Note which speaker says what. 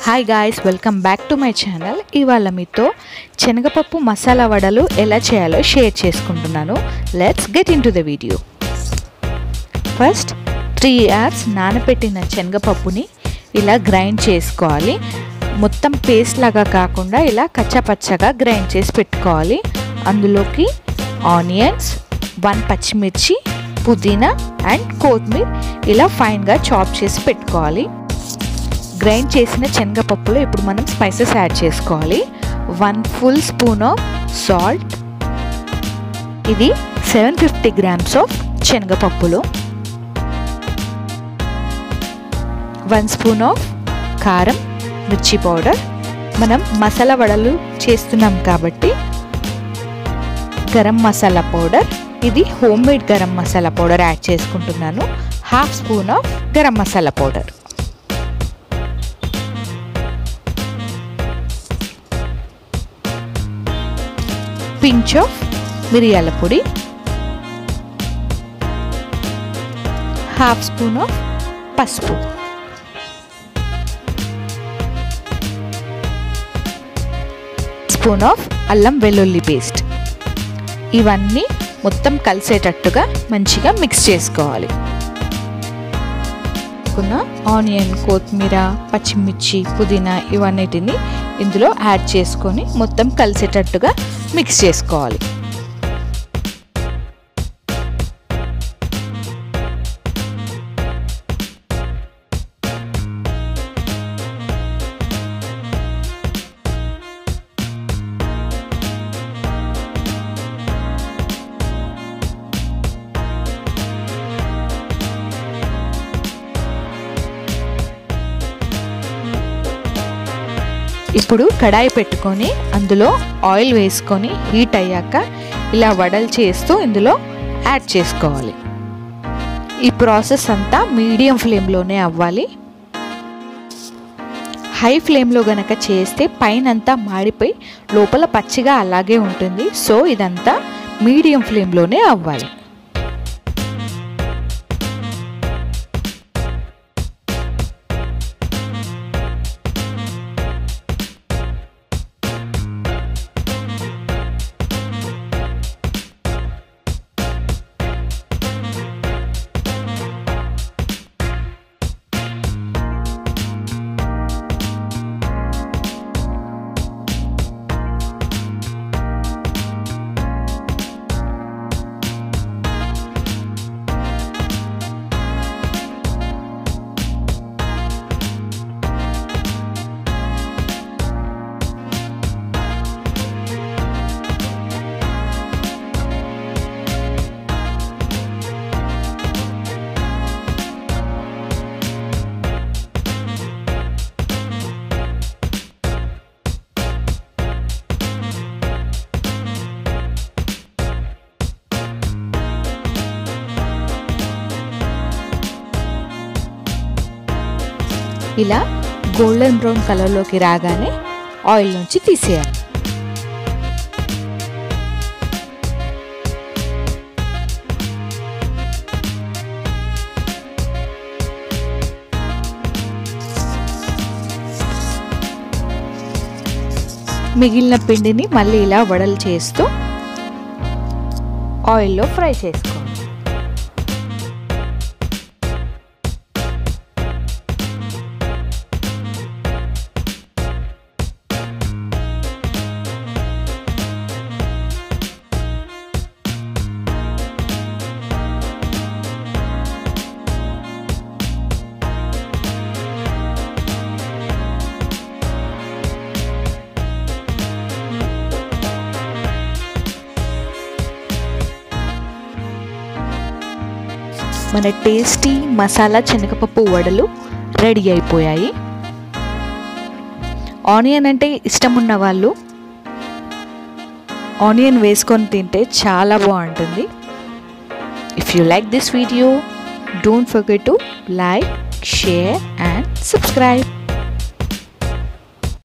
Speaker 1: hi guys welcome back to my channel ఇవాళ మీతో శనగపప్పు మసాలా వడలు ఎలా చేయాలో షేర్ చేసుకుంటున్నాను let's get into the video first three hours నానబెట్టిన శనగపప్పుని ఇలా గ్రైండ్ చేసుకోవాలి మొత్తం పేస్ట్ లాగా కాకుండా ఇలా కచ్చపచ్చగా గ్రైండ్ చేసి పెట్టుకోవాలి అందులోకి ఆనియన్స్ వన్ పచ్చిమిర్చి పుదీనా అండ్ కొత్తిమీర ఇలా ఫైన్గా చాప్ చేసి పెట్టుకోవాలి గ్రైండ్ చేసిన శనగపప్పులో ఇప్పుడు మనం స్పైసెస్ యాడ్ చేసుకోవాలి one full spoon of salt ఇది సెవెన్ ఫిఫ్టీ గ్రామ్స్ ఆఫ్ శనగపప్పులు వన్ స్పూన్ ఆఫ్ కారం మిర్చి పౌడర్ మనం మసాలా వడలు చేస్తున్నాం కాబట్టి గరం మసాలా పౌడర్ ఇది homemade garam masala powder add చేసుకుంటున్నాను half spoon of garam masala powder pinch of మిరియాల పొడి హాఫ్ స్పూన్ ఆఫ్ పసుపు స్పూన్ ఆఫ్ అల్లం వెల్లుల్లి పేస్ట్ ఇవన్నీ మొత్తం కలిసేటట్టుగా మంచిగా మిక్స్ చేసుకోవాలి ఆనియన్ కొత్తిమీర పచ్చిమిర్చి పుదీనా ఇవన్నిటిని ఇందులో యాడ్ చేసుకొని మొత్తం కలిసేటట్టుగా మిక్స్ చేసుకోవాలి ఇప్పుడు కడాయి పెట్టుకొని అందులో ఆయిల్ వేసుకొని హీట్ అయ్యాక ఇలా వడలు చేస్తూ ఇందులో యాడ్ చేసుకోవాలి ఈ ప్రాసెస్ అంతా మీడియం ఫ్లేమ్లోనే అవ్వాలి హై ఫ్లేమ్లో గనక చేస్తే పైనంతా మాడిపోయి లోపల పచ్చిగా అలాగే ఉంటుంది సో ఇదంతా మీడియం ఫ్లేమ్లోనే అవ్వాలి ఇలా గోల్డెన్ బ్రౌన్ కలర్లోకి రాగానే ఆయిల్ నుంచి తీసేయాలి మిగిలిన పిండిని మళ్ళీ ఇలా వడలు చేస్తూ ఆయిల్లో ఫ్రై చేసుకోవాలి మన టేస్టీ మసాలా శనగపప్పు వడలు రెడీ అయిపోయాయి ఆనియన్ అంటే ఇష్టం ఉన్న వాళ్ళు ఆనియన్ వేసుకొని తింటే చాలా బాగుంటుంది if you like this video don't forget to like share and subscribe